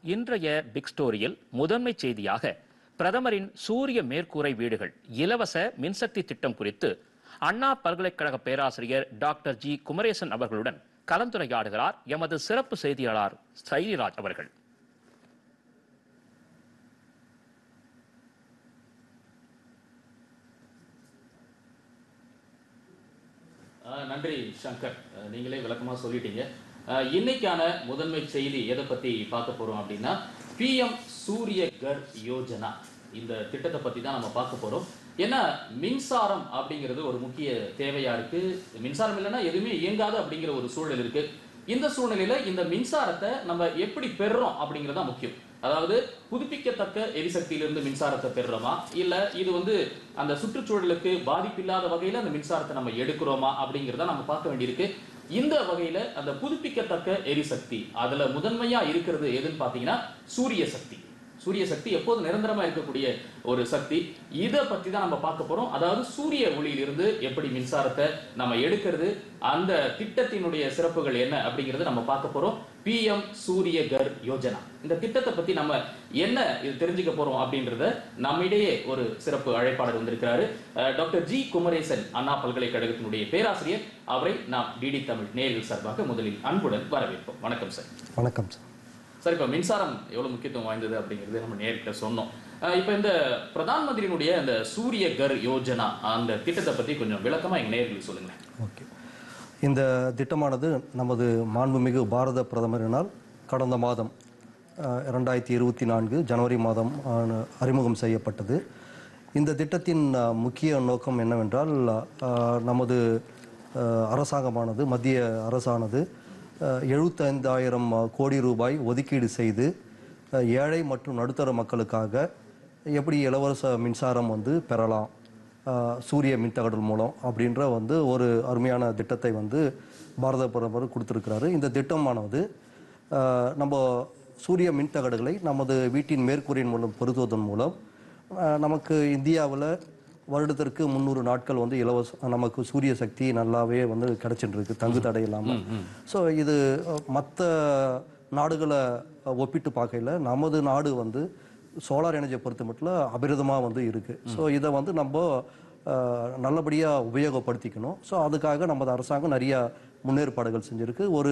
இன்றைய பிக் ஸ்டோரியில் முதன்மை செய்தியாக பிரதமரின் சூரிய மேற்கூரை வீடுகள் இலவச மின்சக்தி திட்டம் குறித்து அண்ணா பல்கலைக்கழக பேராசிரியர் டாக்டர் ஜி குமரேசன் அவர்களுடன் கலந்துரையாடுகிறார் எமது சிறப்பு செய்தியாளர் சைரிராஜ் அவர்கள் அஹ் நன்றி சங்கர் அஹ் நீங்களே விளக்கமா சொல்லிட்டீங்க அஹ் இன்னைக்கான முதன்மை செய்தி எதை பத்தி பார்க்க போறோம் அப்படின்னா பிஎம் சூரிய கர் யோஜனா இந்த திட்டத்தை பத்தி தான் நம்ம பார்க்க போறோம் ஏன்னா மின்சாரம் அப்படிங்கிறது ஒரு முக்கிய தேவையா இருக்கு மின்சாரம் இல்லைன்னா எதுவுமே இயங்காது அப்படிங்கிற ஒரு சூழல் இருக்கு இந்த சூழ்நிலையில இந்த மின்சாரத்தை நம்ம எப்படி பெறுறோம் அப்படிங்கிறது தான் முக்கியம் அதாவது புதுப்பிக்கத்தக்க எரிசக்தியிலிருந்து மின்சாரத்தை பெறுறோமா இல்ல இது வந்து அந்த சுற்றுச்சூழலுக்கு பாதிப்பில்லாத வகையில அந்த மின்சாரத்தை நம்ம எடுக்கிறோமா அப்படிங்கிறத நம்ம பார்க்க வேண்டியிருக்கு இந்த வகையில அந்த புதுப்பிக்கத்தக்க எரிசக்தி அதுல முதன்மையா இருக்கிறது எதுன்னு பாத்தீங்கன்னா சூரிய சக்தி சூரிய சக்தி எப்போது நிரந்தரமா இருக்கக்கூடிய ஒரு சக்தி இதை பத்தி தான் நம்ம பார்க்க போறோம் அதாவது சூரிய ஒளியிலிருந்து எப்படி மின்சாரத்தை நம்ம எடுக்கிறது அந்த திட்டத்தினுடைய சிறப்புகள் என்ன அப்படிங்கறத நம்ம பார்க்க போறோம் பிஎம் சூரிய கர் யோஜனா இந்த திட்டத்தை பத்தி நம்ம என்ன இது தெரிஞ்சுக்க போறோம் அப்படின்றத நம்மிடையே ஒரு சிறப்பு அழைப்பாளர் வந்திருக்கிறாரு அஹ், டாக்டர் ஜி குமரேசன் அண்ணா பல்கலைக்கழகத்தினுடைய பேராசிரியர் அவரை நாம் டிடி தமிழ் நேரில் சார்பாக முதலில் அன்புடன் வரவேற்போம் வணக்கம் சார் வணக்கம் சார் சார் இப்போ மின்சாரம் எவ்வளவு முக்கியத்துவம் வாய்ந்தது அப்படிங்கிறது நம்ம நேர்கிட்ட சொன்னோம் அஹ் இப்போ இந்த பிரதான் மந்திரியினுடைய அந்த சூரிய கர் யோஜனா அந்த திட்டத்தை பத்தி கொஞ்சம் விளக்கமா எங்க நேர்களுக்கு சொல்லுங்க ஓகே இந்த திட்டமானது நமது மாண்புமிகு பாரத பிரதமரினால் கடந்த மாதம் அஹ், இரண்டாயிரத்தி இருபத்தி நான்கு ஜனவரி மாதம் அஹ், அறிமுகம் செய்யப்பட்டது இந்த திட்டத்தின் அஹ், முக்கிய நோக்கம் என்னவென்றால் அஹ், நமது அஹ், அரசாங்கமானது மத்திய அரசானது எழுபத்தைந்தாயிரம் கோடி ரூபாய் ஒதுக்கீடு செய்து அஹ், ஏழை மற்றும் நடுத்தர மக்களுக்காக எப்படி இலவச மின்சாரம் வந்து பெறலாம் ஆஹ் சூரிய மின்தகடல் மூலம் அப்படின்ற வந்து ஒரு அருமையான திட்டத்தை வந்து பாரத பிரதமர் கொடுத்துருக்கிறாரு இந்த திட்டமானது ஆஹ் நம்ம சூரிய மின்தகடுகளை நமது வீட்டின் மேற்கூரையின் மூலம் பொருத்துவதன் மூலம் ஆஹ் நமக்கு இந்தியாவில் வருடத்திற்கு முந்நூறு நாட்கள் வந்து இலவச நமக்கு சூரிய சக்தி நல்லாவே வந்து கிடைச்சிட்டு இருக்கு தங்கு தடை இல்லாமல் ஸோ இது மற்ற நாடுகளை ஒப்பிட்டு பார்க்கையில் நமது நாடு வந்து சோலார் எனர்ஜியை பொறுத்த மட்டும் அபிரதமாக வந்து இருக்குது ஸோ இதை வந்து நம்ம அஹ், நல்லபடியாக உபயோகப்படுத்திக்கணும் ஸோ அதுக்காக நமது அரசாங்கம் நிறைய முன்னேற்பாடுகள் செஞ்சுருக்கு ஒரு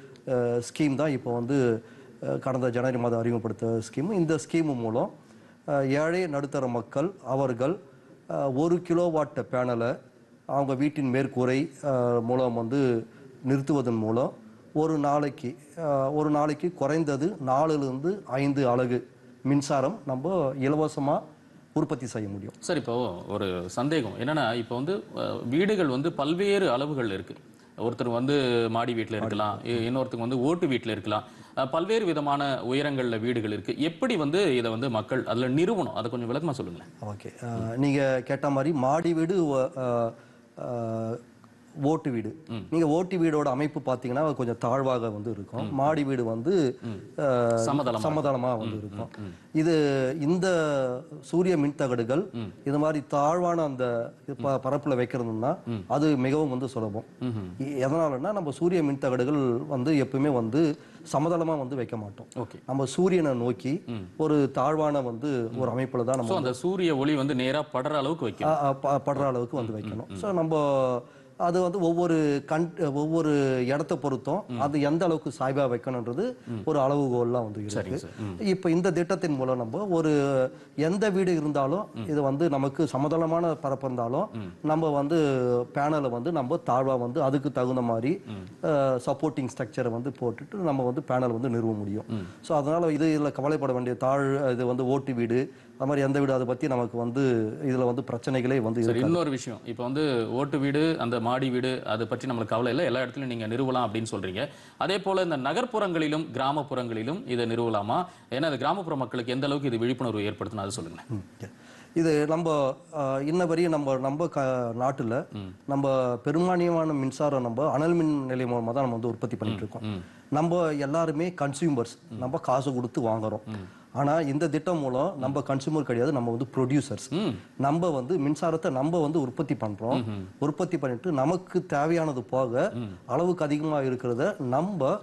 ஸ்கீம் தான் இப்போ வந்து அஹ், கடந்த ஜனவரி மாதம் அறிமுகப்படுத்த ஸ்கீம் இந்த ஸ்கீம் மூலம் அஹ், ஏழை நடுத்தர மக்கள் அவர்கள் அஹ், ஒரு கிலோவாட் பேனலை அவங்க வீட்டின் மேற்கூரை அஹ், மூலம் வந்து நிறுத்துவதன் மூலம் ஒரு நாளைக்கு அஹ், ஒரு நாளைக்கு குறைந்தது நாலுலேருந்து ஐந்து அலகு மின்சாரம் நம்ம இலவசமாக உற்பத்தி செய்ய முடியும் சார் இப்போ ஒரு சந்தேகம் என்னன்னா இப்போ வந்து அஹ், வீடுகள் வந்து பல்வேறு அளவுகள் இருக்கு ஒருத்தர் வந்து மாடி வீட்டில் இருக்கலாம் இ- இன்னொருத்தங்க வந்து ஓட்டு வீட்டில் இருக்கலாம் அஹ், பல்வேறு விதமான உயரங்கள்ல வீடுகள் இருக்கு எப்படி வந்து இதை வந்து மக்கள் அதுல நிறுவனம் அதை கொஞ்சம் விளக்கமா சொல்லுங்களேன் ஓகே நீங்கள் கேட்ட மாதிரி மாடி வீடு ஒ- அஹ், அஹ், ஓட்டு வீடு நீங்க ஓட்டு வீடோட அமைப்பு பார்த்தீங்கன்னா கொஞ்சம் தாழ்வாக வந்து இருக்கும் மாடி வீடு வந்து அஹ், சமதளமா சமதளமா வந்து இருக்கும் இது இந்த சூரிய மின்தகடுகள் இது மாதிரி தாழ்வான அந்த ப- பரப்புல வைக்கிறதுனா அது மிகவும் வந்து சுலபம் எ- எதனாலன்னா நம்ம சூரிய மின்தகடுகள் வந்து எப்பவுமே வந்து சமதளமா வந்து வைக்க மாட்டோம் ஓகே நம்ம சூரியனை நோக்கி ஒரு தாழ்வான வந்து ஒரு அமைப்புல தான் நம்ம ஸோ அந்த சூரிய ஒளி வந்து நேரா படுற அளவுக்கு வைக்கும் அ- அ, ப- படுற அளவுக்கு வந்து வைக்கணும் ஸோ நம்ம அது வந்து ஒவ்வொரு கண் ஒவ்வொரு இடத்த பொறுத்தும் அது எந்த அளவுக்கு சாய்பா வைக்கணுன்றது ஒரு அளவுகோல்லாம் வந்து சரிங்க இருக்கு சார் இப்போ இந்த திட்டத்தின் மூலம் நம்ம ஒரு எந்த வீடு இருந்தாலும் இது வந்து நமக்கு சமதளமான பரப்பு இருந்தாலும் நம்ம வந்து பேனலை வந்து நம்ம தாழ்வா வந்து அதுக்கு தகுந்த மாதிரி சப்போர்ட்டிங் ஸ்ட்ரக்சரை வந்து போட்டுட்டு நம்ம வந்து பேனல் வந்து நிறுவ முடியும் ஸோ அதனால இது இதில் கவலைப்பட வேண்டிய தாழ் இது வந்து ஓட்டு வீடு அது மாதிரி எந்த வீடு அதை பத்தி நமக்கு வந்து இதுல வந்து பிரச்சனைகளே வந்து சரி இருக்காது. இன்னொரு விஷயம் இப்போ வந்து ஓட்டு வீடு அந்த மாடி வீடு அதை பற்றி நம்மளுக்கு கவலை இல்லை எல்லா இடத்துலையும் நீங்க நிறுவலாம் அப்படின்னு சொல்றீங்க அதே போல இந்த நகர்ப்புறங்களிலும் கிராமப்புறங்களிலும் இதை நிறுவலாமா ஏன்னா இந்த கிராமப்புற மக்களுக்கு எந்த அளவுக்கு இது விழிப்புணர்வு ஏற்படுத்தணும் அதை சொல்லுங்களேன் ம், okay. இது நம்ம அஹ், இன்ன வரையும் நம்ம நம்ம க நாட்டுல நம்ம பெரும்பான்மையான மின்சாரம் நம்ம அனல் மின் நிலையம் மூலமா தான் நம்ம வந்து உற்பத்தி பண்ணிட்டு இருக்கோம் நம்ம எல்லாருமே கன்சியூமர்ஸ் நம்ம காசு கொடுத்து வாங்குறோம் ஆனா இந்த திட்டம் மூலம் நம்ம கன்சியூமர் கிடையாது நம்ம வந்து ப்ரொடியூசர்ஸ் நம்ம வந்து மின்சாரத்தை நம்ம வந்து உற்பத்தி பண்றோம் உற்பத்தி பண்ணிட்டு நமக்கு தேவையானது போக அளவுக்கு அதிகமா இருக்கிறத நம்ம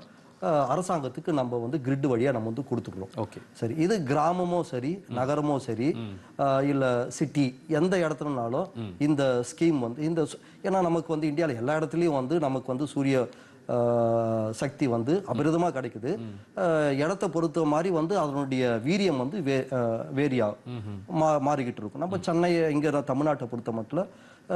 அஹ், அரசாங்கத்துக்கு நம்ம வந்து கிரிட் வழியா நம்ம வந்து கொடுத்துக்கணும் ஓகே சரி இது கிராமமோ சரி நகரமோ சரி ஆஹ் இல்ல சிட்டி எந்த இடத்துலனாலும் இந்த ஸ்கீம் வந்து இந்த சு- ஏன்னா நமக்கு வந்து இந்தியாவில் எல்லா இடத்துலையும் வந்து நமக்கு வந்து சூரிய ஆஹ், சக்தி வந்து அபரிதமா கிடைக்குது ஆஹ், இடத்தை பொறுத்த மாதிரி வந்து அதனுடைய வீரியம் வந்து வே வேரியா மா மாறிக்கிட்டு இருக்கும் நம்ம சென்னை இங்க நான் தமிழ்நாட்டை பொறுத்த மட்டும்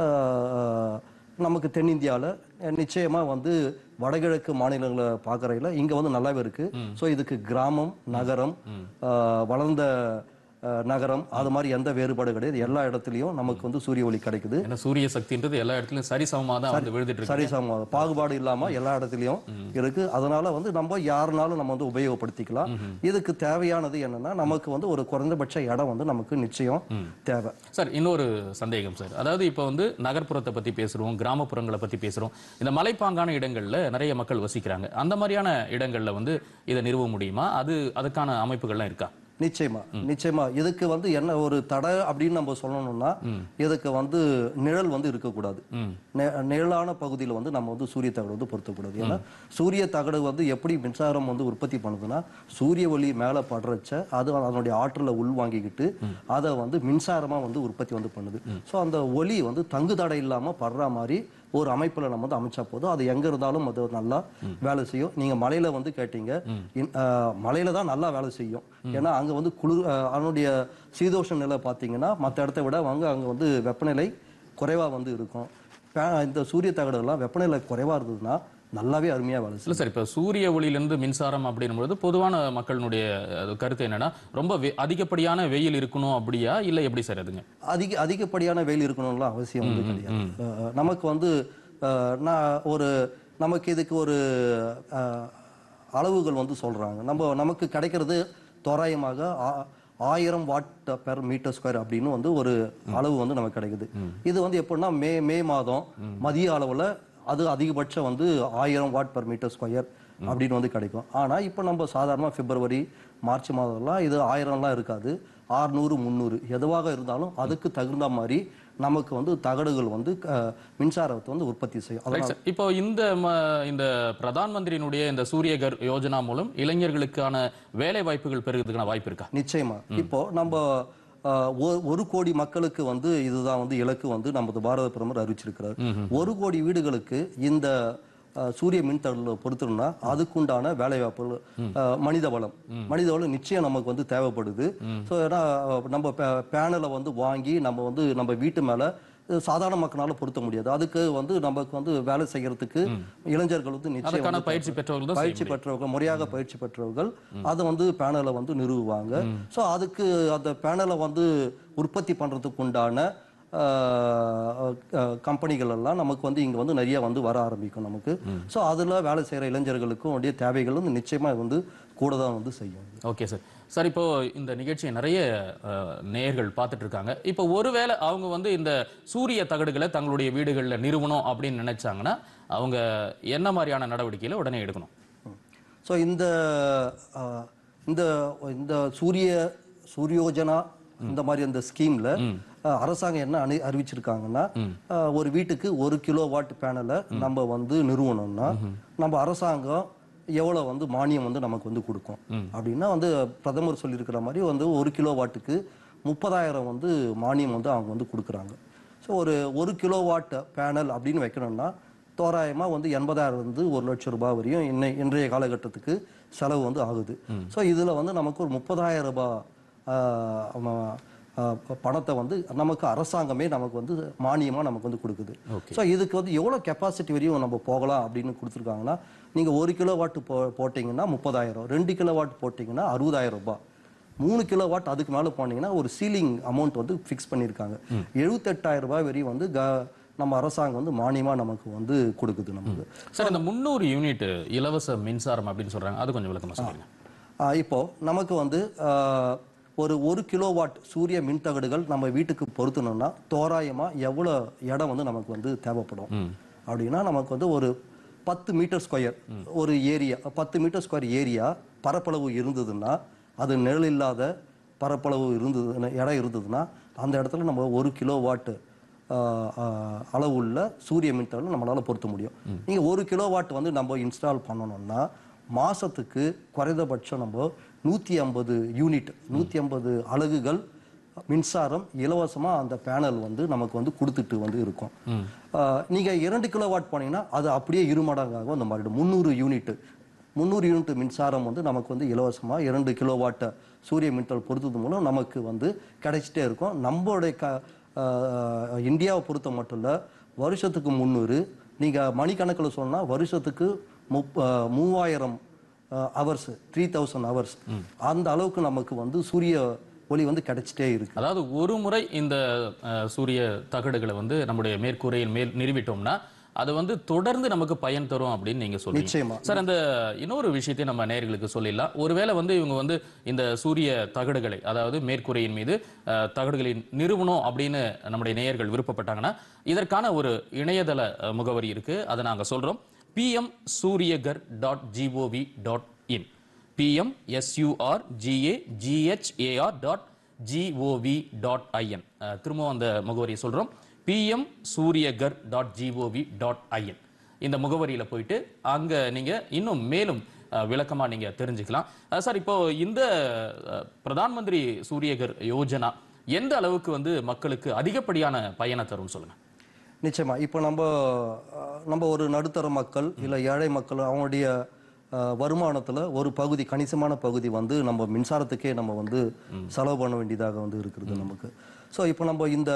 ஆஹ், நமக்கு தென்னிந்தியாவில் நிச்சயமா வந்து வடகிழக்கு மாநிலங்களை பார்க்கறையில இங்க வந்து நல்லாவே இருக்கு ஸோ இதுக்கு கிராமம் நகரம் ஆஹ், வளர்ந்த ஆஹ், நகரம் அது மாதிரி எந்த வேறுபாடு கிடையாது எல்லா இடத்துலையும் நமக்கு வந்து சூரிய ஒளி கிடைக்குது ஏன்னா சூரிய சக்தின்றது எல்லா இடத்துலயும் சரிசமமா தான் வந்து விழுந்துட்டு இருக்கு சரிசம பாகுபாடு இல்லாம எல்லா இடத்துலையும் இருக்கு அதனால வந்து நம்ம யாருனாலும் நம்ம வந்து உபயோகப்படுத்திக்கலாம் இதுக்கு தேவையானது என்னன்னா நமக்கு வந்து ஒரு குறைந்தபட்ச இடம் வந்து நமக்கு நிச்சயம் தேவை சார் இன்னொரு சந்தேகம் சார் அதாவது இப்போ வந்து நகர்ப்புறத்தை பத்தி பேசுறோம் கிராமப்புறங்களை பத்தி பேசுறோம் இந்த மலைப்பாங்கான இடங்கள்ல நிறைய மக்கள் வசிக்கிறாங்க அந்த மாதிரியான இடங்கள்ல வந்து இதை நிறுவ முடியுமா அது அதுக்கான அமைப்புகள்லாம் இருக்கா நிச்சயமா நிச்சயமா இதுக்கு வந்து என்ன ஒரு தடை அப்படின்னு நம்ம சொல்லணும்னா இதுக்கு வந்து நிழல் வந்து இருக்கக்கூடாது ம் நெ- நிழலான பகுதியில் வந்து நம்ம வந்து சூரிய தகடு வந்து பொருத்தக்கூடாது ஏன்னா சூரிய தகடு வந்து எப்படி மின்சாரம் வந்து உற்பத்தி பண்ணுதுன்னா சூரிய ஒளி மேலே படுறச்ச அது அதனுடைய ஆற்றலை உள்வாங்கிக்கிட்டு அதை வந்து மின்சாரமா வந்து உற்பத்தி வந்து பண்ணுது ஸோ அந்த ஒளி வந்து தங்கு தடை இல்லாம படுற மாதிரி ஒரு அமைப்புல நம்ம வந்து அமைச்சா போதும் அது எங்க இருந்தாலும் அது நல்லா வேலை செய்யும் நீங்க மலையில வந்து கேட்டீங்க இன்- ஆஹ், மலையில தான் நல்லா வேலை செய்யும் ஏன்னா அங்க வந்து குளிர் ஆஹ், அதனுடைய சீதோஷ நிலை பார்த்தீங்கன்னா மற்ற இடத்த விட அங்க அங்க வந்து வெப்பநிலை குறைவா வந்து இருக்கும் பே- இந்த சூரிய தகடுலாம் வெப்பநிலை குறைவா இருந்ததுன்னா நல்லாவே அருமையா வேலை செய்யும் இல்ல சார் இப்ப சூரிய ஒளியிலிருந்து மின்சாரம் அப்படின்னும்போது பொதுவான மக்களினுடைய அது கருத்து என்னன்னா ரொம்ப வெ- அதிகப்படியான வெயில் இருக்கணும் அப்படியா இல்ல எப்படி சார் அதுங்க அதிக அதிகப்படியான வெயில் இருக்கணும்லாம் அவசியம் வந்து கிடையாது அஹ் நமக்கு வந்து அஹ், நான் ஒரு நமக்கு இதுக்கு ஒரு அஹ், அளவுகள் வந்து சொல்றாங்க நம்ம நமக்கு கிடைக்கிறது தோராயமாக ஆ- ஆயிரம் வாட் பெர் மீட்டர் ஸ்கொயர் அப்படின்னு வந்து ஒரு அளவு வந்து நமக்கு கிடைக்குது இது வந்து எப்படின்னா மே மே மாதம் மதிய அளவுல அது அதிகபட்சம் வந்து ஆயிரம் வாட் பெர் மீட்டர் ஸ்கொயர் அப்படின்னு வந்து கிடைக்கும் ஆனா இப்போ நம்ம சாதாரணமாக பிப்ரவரி மார்ச் மாதம்லாம் இது ஆயிரம்லாம் இருக்காது ஆறுநூறு முந்நூறு எதுவாக இருந்தாலும் அதுக்கு தகுந்த மாதிரி நமக்கு வந்து தகடுகள் வந்து அஹ், மின்சாரத்தை வந்து உற்பத்தி செய்யும் Right, அதனால sir. இப்போ இந்த ம- இந்த பிரதான் மந்திரியினுடைய இந்த சூரியகர் யோஜனா மூலம் இளைஞர்களுக்கான வேலை வாய்ப்புகள் பெறுவதற்கான வாய்ப்பு இருக்கா நிச்சயமா இப்போ நம்ம அஹ், ஒ- ஒரு கோடி மக்களுக்கு வந்து இதுதான் வந்து இலக்கு வந்து நமது பாரத பிரதமர் அறிவிச்சிருக்கிறார் ஒரு கோடி வீடுகளுக்கு இந்த அஹ், சூரிய மின்தடல பொறுத்தோம்னா அதுக்குண்டான வேலைவாய்ப்பு அஹ், மனித வளம் மனித வளம் நிச்சயம் நமக்கு வந்து தேவைப்படுது ஸோ ஏன்னா அஹ், நம்ம பேனலை வந்து வாங்கி நம்ம வந்து நம்ம வீட்டு மேல அஹ், சாதாரண மக்களால பொருத்த முடியாது அதுக்கு வந்து நமக்கு வந்து வேலை செய்யறதுக்கு இளைஞர்கள் வந்து நிச்சயம் அதுக்கான வந்து பயிற்சி பெற்றவர்கள் தான் பயிற்சி பெற்றவர்கள் முறையாக பயிற்சி பெற்றவர்கள் அதை வந்து பேனலை வந்து நிறுவுவாங்க ஸோ அதுக்கு அந்த பேனலை வந்து உற்பத்தி பண்றதுக்கு உண்டான ஆஹ், அஹ், கம்பெனிகள் எல்லாம் நமக்கு வந்து இங்க வந்து நிறைய வந்து வர ஆரம்பிக்கும் நமக்கு ஸோ அதுல வேலை செய்யற இளைஞர்களுக்கும் உடைய தேவைகள் வந்து நிச்சயமா வந்து கூட தான் வந்து செய்யும் ஓகே சார் சார் இப்போ இந்த நிகழ்ச்சியை நிறைய அஹ், நேயர்கள் பார்த்துட்டு இருக்காங்க இப்போ ஒருவேளை அவங்க வந்து இந்த சூரிய தகடுகளை தங்களுடைய வீடுகளில் நிறுவனம் அப்படின்னு நினைச்சாங்கன்னா அவங்க என்ன மாதிரியான நடவடிக்கைகளை உடனே எடுக்கணும் ஸோ இந்த ஆஹ், இந்த இந்த சூரிய சூரியோஜனா இந்த மாதிரி அந்த ஸ்கீம்ல அரசாங்கம் என்ன அனு அறிவிச்சிருக்காங்கன்னா ஆஹ், ஒரு வீட்டுக்கு ஒரு கிலோ வாட் பேனலை நம்ம வந்து நிறுவனம்னா நம்ம அரசாங்கம் எவ்வளவு வந்து மானியம் வந்து நமக்கு வந்து கொடுக்கும் அப்படின்னா வந்து பிரதமர் சொல்லியிருக்கிற மாதிரி வந்து ஒரு கிலோ வாட்டுக்கு முப்பதாயிரம் வந்து மானியம் வந்து அவங்க வந்து கொடுக்குறாங்க ஸோ ஒரு ஒரு கிலோ வாட் பேனல் அப்படின்னு வைக்கணும்னா தோராயமா வந்து எண்பதாயிரம் இருந்து ஒரு லட்சம் ரூபாய் வரையும் இன்னை இன்றைய காலகட்டத்துக்கு செலவு வந்து ஆகுது ஸோ இதுல வந்து நமக்கு ஒரு முப்பதாயிரம் ரூபாய் ஆஹ், ஆமா, ஆஹ், பணத்தை வந்து நமக்கு அரசாங்கமே நமக்கு வந்து மானியமா நமக்கு வந்து கொடுக்குது ஸோ இதுக்கு வந்து எவ்வளவு கெப்பாசிட்டி வரையும் நம்ம போகலாம் அப்படின்னு கொடுத்துருக்காங்கன்னா நீங்க ஒரு கிலோ வாட் போ போட்டிங்கன்னா முப்பதாயிரம் ரெண்டு கிலோ வாட் போட்டிங்கன்னா அறுபதாயிரம் ரூபாய் மூணு கிலோ வாட் அதுக்கு மேலே போனீங்கன்னா ஒரு சீலிங் அமௌண்ட் வந்து ஃபிக்ஸ் பண்ணியிருக்காங்க எழுபத்தெட்டாயிரம் ரூபாய் வரையும் வந்து க- நம்ம அரசாங்கம் வந்து மானியமா நமக்கு வந்து கொடுக்குது நமக்கு சார் இந்த முந்நூறு யூனிட் இலவச மின்சாரம் அப்படின்னு சொல்றாங்க அது கொஞ்சம் விளக்கமா சொல்லுங்க ஆஹ் இப்போ நமக்கு வந்து ஆஹ், ஒரு ஒரு கிலோ வாட் சூரிய மின்தகடுகள் நம்ம வீட்டுக்கு பொருத்தணும்னா தோராயமா எவ்வளோ இடம் வந்து நமக்கு வந்து தேவைப்படும் அப்படின்னா நமக்கு வந்து ஒரு பத்து மீட்டர் ஸ்கொயர் ஒரு ஏரியா பத்து மீட்டர் ஸ்கொயர் ஏரியா பரப்பளவு இருந்ததுன்னா அது நிழல் இல்லாத பரப்பளவு இருந்தது இடம் இருந்ததுன்னா அந்த இடத்துல நம்ம ஒரு கிலோ வாட் அளவுள்ள சூரிய மின்தகடு நம்மளால பொருத்த முடியும் நீங்க ஒரு கிலோ வாட் வந்து நம்ம இன்ஸ்டால் பண்ணணும்னா மாசத்துக்கு குறைந்தபட்சம் நம்ம நூற்றி ஐம்பது யூனிட் நூற்றி ஐம்பது அலகுகள் மின்சாரம் இலவசமா அந்த பேனல் வந்து நமக்கு வந்து கொடுத்துட்டு வந்து இருக்கும் ஆஹ் நீங்க இரண்டு கிலோவாட் போனீங்கன்னா அது அப்படியே இருமடங்காகும் அந்த மாதிரி முந்நூறு யூனிட் முந்நூறு யூனிட் மின்சாரம் வந்து நமக்கு வந்து இலவசமா இரண்டு கிலோவாட் சூரிய மின்தல் பொருத்தது மூலம் நமக்கு வந்து கிடைச்சிட்டே இருக்கும் நம்மளுடைய க ஆஹ் இந்தியாவை பொறுத்த மட்டும் இல்ல வருஷத்துக்கு முந்நூறு நீங்க மணிக்கணக்கில் சொன்னா வருஷத்துக்கு முப் ஆஹ் மூவாயிரம் ஹவர்ஸ் த்ரீ தௌசண்ட் ஹவர்ஸ் அந்த அளவுக்கு நமக்கு வந்து சூரிய ஒளி வந்து கிடைச்சிட்டே இருக்கு அதாவது ஒரு முறை இந்த அஹ், சூரிய தகடுகளை வந்து நம்முடைய மேற்கூரையில் மேல் நிறுவிட்டோம்னா அது வந்து தொடர்ந்து நமக்கு பயன் தரும் அப்படின்னு நீங்க சொல்றீங்க நிச்சயமா. சார் அந்த இன்னொரு விஷயத்தை நம்ம நேயர்களுக்கு சொல்லிடலாம் ஒருவேளை வந்து இவங்க வந்து இந்த சூரிய தகடுகளை அதாவது மேற்கூரையின் மீது அஹ், தகடுகளை நிறுவனம் அப்படின்னு நம்முடைய நேயர்கள் விருப்பப்பட்டாங்கன்னா இதற்கான ஒரு இணையதள அஹ், முகவரி இருக்கு அதை நாங்க சொல்றோம் PM Suryaghar dot G O V dot in PM S U R G A G H A R dot G O V dot I N திரும்பவும் அந்த முகவரியை சொல்றோம் PM Suryaghar dot G O V dot I N இந்த முகவரியில போயிட்டு அங்க நீங்க இன்னும் மேலும் அஹ், விளக்கமா நீங்க தெரிஞ்சுக்கலாம் அஹ், சார் இப்போ இந்த அஹ், பிரதான் மந்திரி சூரியகர் யோஜனா எந்த அளவுக்கு வந்து மக்களுக்கு அதிகப்படியான பயனை தரும் சொல்லுங்க நிச்சயமா இப்போ நம்ம அஹ், நம்ம ஒரு நடுத்தர மக்கள் இல்லை ஏழை மக்கள் அவங்களுடைய அஹ், வருமானத்துல ஒரு பகுதி கணிசமான பகுதி வந்து நம்ம மின்சாரத்துக்கே நம்ம வந்து செலவு பண்ண வேண்டியதாக வந்து இருக்கிறது நமக்கு ஸோ இப்போ நம்ம இந்த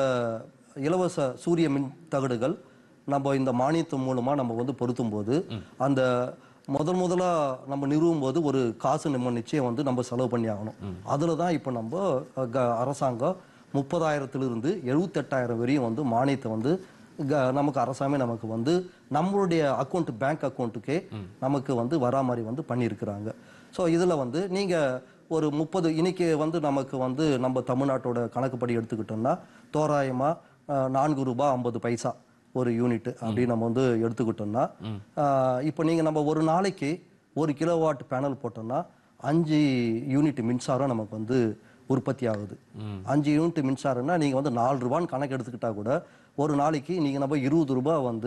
இலவச சூரிய மின் தகடுகள் நம்ம இந்த மானியத்து மூலமா நம்ம வந்து பொருத்தும் போது அந்த முதல் முதலா நம்ம நிறுவும் போது ஒரு காசு நம்ம நிச்சயம் வந்து நம்ம செலவு பண்ணி ஆகணும் அதுல தான் இப்போ நம்ம அஹ், க- அரசாங்கம் முப்பதாயிரத்திலிருந்து எழுபத்தெட்டாயிரம் வரையும் வந்து மானியத்தை வந்து க- நமக்கு அரசாங்கமே நமக்கு வந்து நம்மளுடைய அக்கௌண்ட் பேங்க் அக்கௌண்ட்டுக்கே நமக்கு வந்து வரா மாதிரி வந்து பண்ணியிருக்கிறாங்க ஸோ இதில் வந்து நீங்கள் ஒரு முப்பது இன்னைக்கு வந்து நமக்கு வந்து நம்ம தமிழ்நாட்டோட கணக்குப்படி எடுத்துக்கிட்டோம்னா தோராயமாக நான்கு ரூபாய் ஐம்பது பைசா ஒரு யூனிட் அப்படின்னு நம்ம வந்து எடுத்துக்கிட்டோம்னா ஆஹ் இப்போ நீங்கள் நம்ம ஒரு நாளைக்கு ஒரு கிலோவாட் பேனல் போட்டோம்னா அஞ்சு யூனிட் மின்சாரம் நமக்கு வந்து உற்பத்தி ஆகுது அஞ்சு யூனிட் மின்சாரம்னா நீங்கள் வந்து நாலு ரூபான்னு கணக்கு எடுத்துக்கிட்டா கூட ஒரு நாளைக்கு நீங்கள் நம்ம இருபது ரூபாய் வந்து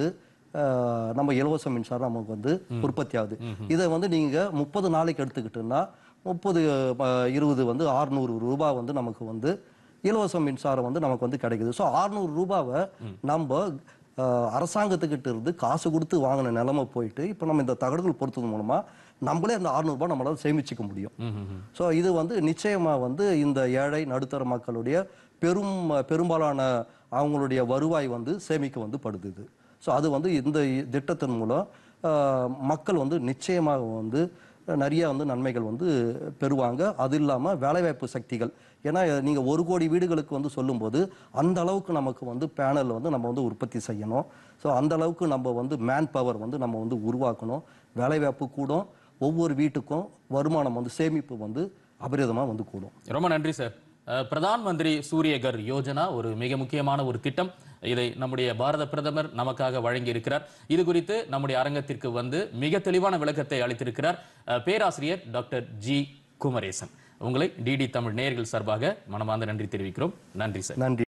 ஆஹ் நம்ம இலவச மின்சாரம் நமக்கு வந்து உற்பத்தி ஆகுது இதை வந்து நீங்கள் முப்பது நாளைக்கு எடுத்துக்கிட்டோம்னா முப்பது இருபது வந்து ஆறுநூறு ரூபாய் வந்து நமக்கு வந்து இலவச மின்சாரம் வந்து நமக்கு வந்து கிடைக்குது ஸோ ஆறுநூறு ரூபாவை நம்ம ஆஹ் அரசாங்கத்துக்கிட்ட இருந்து காசு கொடுத்து வாங்கின நிலைமை போயிட்டு இப்போ நம்ம இந்த தகடுகள் பொறுத்தது மூலமா நம்மளே அந்த 600 ரூபாய் நம்மளால சேமிச்சுக்க முடியும் ஸோ இது வந்து நிச்சயமா வந்து இந்த ஏழை நடுத்தர மக்களுடைய பெரும் பெரும்பாலான அவங்களுடைய வருவாய் வந்து சேமிக்க வந்து படுது இது ஸோ அது வந்து இந்த திட்டத்தின் மூலம் ஆஹ் மக்கள் வந்து நிச்சயமாக வந்து நிறைய வந்து நன்மைகள் வந்து பெறுவாங்க அது இல்லாமல் வேலைவாய்ப்பு சக்திகள் ஏன்னா நீங்கள் ஒரு கோடி வீடுகளுக்கு வந்து சொல்லும்போது அந்த அளவுக்கு நமக்கு வந்து பேனல் வந்து நம்ம வந்து உற்பத்தி செய்யணும் ஸோ அந்த அளவுக்கு நம்ம வந்து மேன் பவர் வந்து நம்ம வந்து உருவாக்கணும் வேலைவாய்ப்பு கூடும் ஒவ்வொரு வீட்டுக்கும் வருமானம் வந்து சேமிப்பு வந்து அபரிதமாக வந்து கூடும் ரொம்ப நன்றி சார் அஹ், பிரதான் மந்திரி சூரியகர் யோஜனா ஒரு மிக முக்கியமான ஒரு திட்டம் இதை நம்முடைய பாரத பிரதமர் நமக்காக வழங்கி இருக்கிறார் இது குறித்து நம்முடைய அரங்கத்திற்கு வந்து மிக தெளிவான விளக்கத்தை அளித்திருக்கிறார் அஹ், பேராசிரியர் டாக்டர் ஜி குமரேசன் உங்களை டிடி தமிழ் நேயர்கள் சார்பாக மனமார்ந்த நன்றி தெரிவிக்கிறோம் நன்றி சார் நன்றி